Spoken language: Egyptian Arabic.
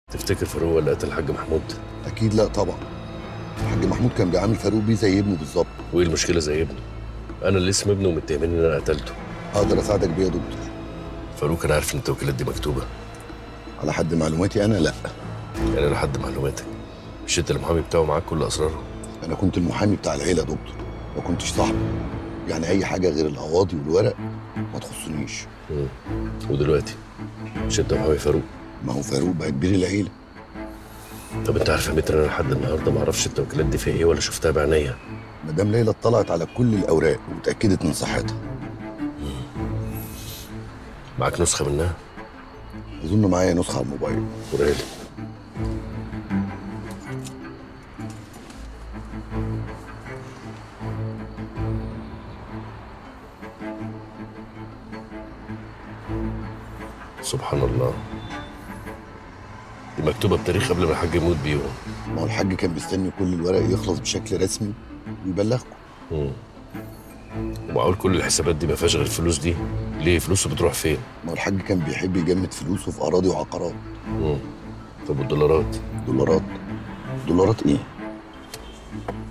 تفتكر فاروق ولا قتل الحاج محمود اكيد لا طبعا الحاج محمود كان بيعامل فاروق بيه زي ابنه بالظبط وايه المشكله زي ابنه انا اللي اسم ابنه ومتهمين ان انا قتلته اقدر اساعدك بيه يا دكتور فاروق كان عارف ان التوكيلات دي مكتوبه على حد معلوماتي انا لا يعني لحد معلوماتك مش انت المحامي بتاعه معاك كل اسراره انا كنت المحامي بتاع العيله يا دكتور ما كنتش صاحبه يعني اي حاجه غير القواضي والورق ما تخصنيش مم. ودلوقتي مش انت محامي فاروق ما هو فاروق بقى كبير العيله طب انت عارف يا متر انا لحد النهارده ما اعرفش التوكيلات دي فيها ايه ولا شفتها بعينيا مدام ليلى اطلعت على كل الاوراق وتاكدت من صحتها معاك نسخه منها اظن معايا نسخه على الموبايل وريها لي سبحان الله دي مكتوبة بتاريخ قبل ما الحاج يموت بيهم ما هو الحاج كان مستني كل الورق يخلص بشكل رسمي ويبلغكم مم. ومعقول كل الحسابات دي ما فيهاش غير الفلوس دي ليه فلوسه بتروح فين ما هو الحاج كان بيحب يجمد فلوسه في اراضي وعقارات مم. طب والدولارات دولارات دولارات ايه